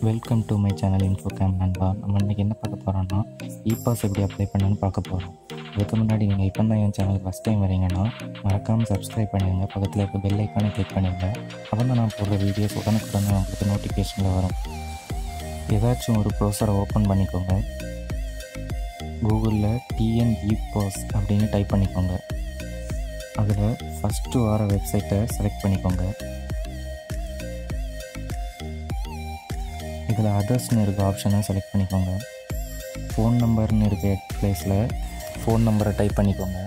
welcome to my channel info game நண்பா நம்ம இன்றைக்கி என்ன பார்க்க போகிறோம்னா இ பாஸ் எப்படி அப்ளை பண்ணணும்னு பார்க்க போகிறோம் அதுக்கு முன்னாடி நீங்கள் இப்போ தான் என் சேனல் ஃபஸ்ட் டைம் வரீங்கன்னா மறக்காமல் சப்ஸ்கிரைப் பண்ணிடுங்க பக்கத்தில் இருக்க பெல் ஐக்கானை கிளிக் பண்ணிடுங்க அப்போ தான் நான் போடுற வீடியோஸ் உடனுக்குடனே உங்களுக்கு நோட்டிஃபிகேஷனில் வரும் ஏதாச்சும் ஒரு ப்ரௌசரை ஓப்பன் பண்ணிக்கோங்க கூகுளில் டிஎன் இ பாஸ் அப்படின்னு டைப் பண்ணிக்கோங்க அதில் ஃபஸ்ட்டு வர வெப்சைட்டை செலக்ட் பண்ணிக்கோங்க இதில் அதர்ஸ்னு இருக்க ஆப்ஷனை செலக்ட் பண்ணிக்கோங்க ஃபோன் நம்பர்னு இருக்க ப்ளேஸில் ஃபோன் நம்பரை டைப் பண்ணிக்கோங்க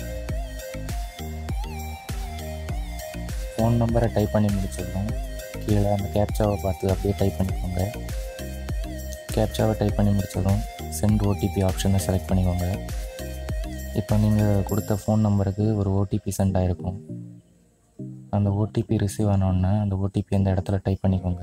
ஃபோன் நம்பரை டைப் பண்ணி முடிச்சிடலாம் கீழே அந்த கேப்சாவை பார்த்து அப்படியே டைப் பண்ணிக்கோங்க கேப்சாவை டைப் பண்ணி முடிச்சதும் சென்ட் ஓடிபி ஆப்ஷனை செலக்ட் பண்ணிக்கோங்க இப்போ நீங்கள் கொடுத்த ஃபோன் நம்பருக்கு ஒரு ஓடிபி சென்ட் ஆகிருக்கும் அந்த ஓடிபி ரிசீவ் ஆனோடனே அந்த ஓடிபி அந்த இடத்துல டைப் பண்ணிக்கோங்க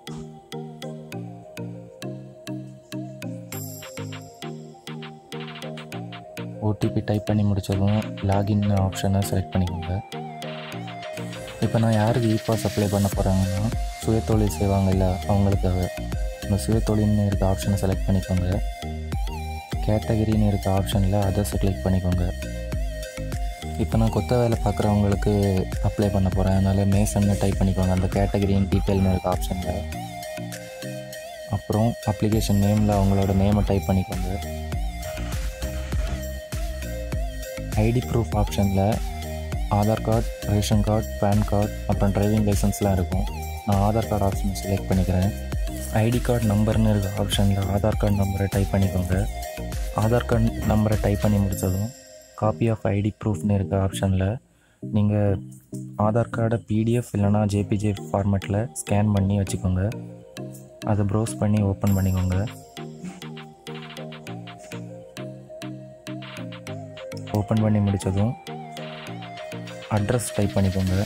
ஓடிபி டைப் பண்ணி முடித்ததும் லாகின் ஆப்ஷனை செலக்ட் பண்ணிக்கோங்க இப்போ நான் யாருக்கு இ பாஸ் அப்ளை பண்ண போகிறாங்கன்னா சுயதொழில் செய்வாங்க இல்லை அவங்களுக்காக இந்த சுயதொழில்னு இருக்க ஆப்ஷனை செலக்ட் பண்ணிக்கோங்க கேட்டகரின்னு இருக்க ஆப்ஷனில் அதர்ஸை கிளிக் பண்ணிக்கோங்க இப்போ நான் கொத்த வேலை பார்க்குறவங்களுக்கு அப்ளை பண்ண போகிறேன் அதனால் மேசன்னு டைப் பண்ணிக்கோங்க அந்த கேட்டகரியின் டீட்டெயில்னு இருக்க ஆப்ஷனில் அப்புறம் அப்ளிகேஷன் நேமில் அவங்களோட நேமை டைப் பண்ணிக்கோங்க ஐடி ப்ரூஃப் ஆப்ஷனில் Aadhaar card ration card PAN card அப்புறம் டிரைவிங் லைசன்ஸ்லாம் இருக்கும் நான் ஆதார் கார்டு ஆப்ஷன் செலக்ட் பண்ணிக்கிறேன் ஐடி கார்டு நம்பர்னு இருக்க ஆப்ஷனில் ஆதார் கார்டு நம்பரை டைப் பண்ணிக்கோங்க ஆதார் கார்டு நம்பரை டைப் பண்ணி முடித்ததும் காப்பி ஆஃப் ஐடி ப்ரூஃப்னு இருக்க ஆப்ஷனில் நீங்கள் ஆதார் கார்டை பிடிஎஃப் இல்லைனா ஜேபிஜே ஃபார்மேட்டில் ஸ்கேன் பண்ணி வச்சுக்கோங்க அதை ப்ரௌஸ் பண்ணி ஓப்பன் பண்ணிக்கோங்க ஓப்பன் பண்ணி முடித்ததும் அட்ரஸ் டைப் பண்ணிக்கோங்க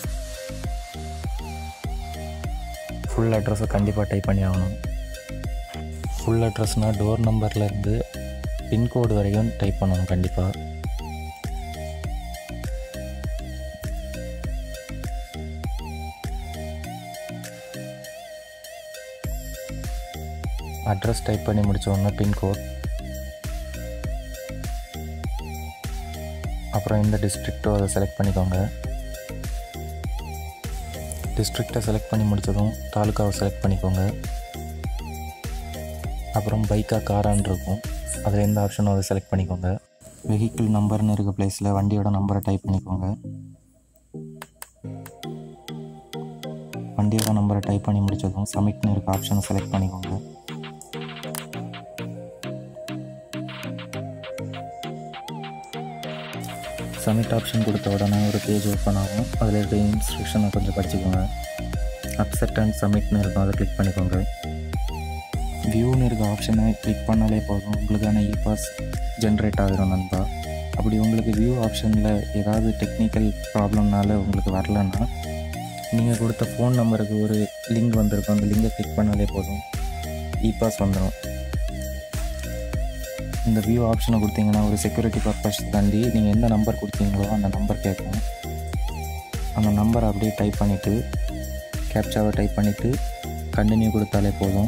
ஃபுல் அட்ரஸை கண்டிப்பாக டைப் பண்ணி ஆகணும் ஃபுல் அட்ரஸ்னால் டோர் நம்பர்லேருந்து பின்கோடு வரைக்கும் டைப் பண்ணணும் கண்டிப்பாக அட்ரஸ் டைப் பண்ணி முடிச்ச உடனே பின்கோட் அப்புறம் இந்த டிஸ்ட்ரிக்ட்டோ அதை செலக்ட் பண்ணிக்கோங்க டிஸ்ட்ரிக்டை செலக்ட் பண்ணி முடித்ததும் தாலுக்காவை செலக்ட் பண்ணிக்கோங்க அப்புறம் பைக்கா காரான்னு இருக்கும் அதில் எந்த ஆப்ஷனும் அதை செலக்ட் பண்ணிக்கோங்க வெஹிக்கிள் நம்பர்னு இருக்க பிளேஸில் வண்டியோட நம்பரை டைப் பண்ணிக்கோங்க வண்டியோட நம்பரை டைப் பண்ணி முடித்ததும் சப்மிட்னு இருக்க ஆப்ஷனை செலக்ட் பண்ணிக்கோங்க சப்மிட் ஆப்ஷன் கொடுத்த உடனே ஒரு பேஜ் ஓப்பன் ஆகும் அதில் இருக்க இன்ஸ்ட்ரக்ஷனை கொஞ்சம் படிச்சுக்கோங்க அக்செப்ட் அண்ட் சப்மிட்னு இருக்கும் அதை கிளிக் பண்ணிக்கோங்க வியூன்னு இருக்க ஆப்ஷனை கிளிக் பண்ணாலே போதும் உங்களுக்கான இ பாஸ் ஜென்ரேட் ஆகிரும் நண்பா அப்படி உங்களுக்கு வியூ ஆப்ஷனில் ஏதாவது டெக்னிக்கல் ப்ராப்ளம்னால உங்களுக்கு வரலன்னா நீங்கள் கொடுத்த ஃபோன் நம்பருக்கு ஒரு லிங்க் வந்திருக்கும் அந்த லிங்கை கிளிக் பண்ணாலே போதும் இ பாஸ் வந்துடும் இந்த வியூ ஆப்ஷனை கொடுத்தீங்கன்னா ஒரு செக்யூரிட்டி பர்பஸ் தாண்டி நீங்கள் எந்த நம்பர் கொடுத்தீங்களோ அந்த நம்பர் கேட்கும் அந்த நம்பரை அப்படியே டைப் பண்ணிவிட்டு கேப்சாவை டைப் பண்ணிவிட்டு கண்டினியூ கொடுத்தாலே போதும்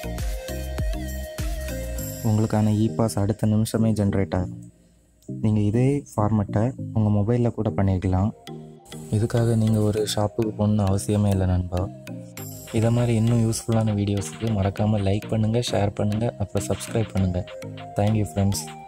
உங்களுக்கான இ பாஸ் அடுத்த நிமிஷமே ஜென்ரேட் ஆகும் நீங்கள் இதே ஃபார்மெட்டை உங்கள் மொபைலில் கூட பண்ணிக்கலாம் இதுக்காக நீங்கள் ஒரு ஷாப்புக்கு போகணுன்னு அவசியமே இல்லை நண்பா இதை மாதிரி இன்னும் யூஸ்ஃபுல்லான வீடியோஸுக்கு மறக்காமல் லைக் பண்ணுங்கள் ஷேர் பண்ணுங்கள் அப்புறம் சப்ஸ்கிரைப் பண்ணுங்கள் தேங்க்யூ ஃப்ரெண்ட்ஸ்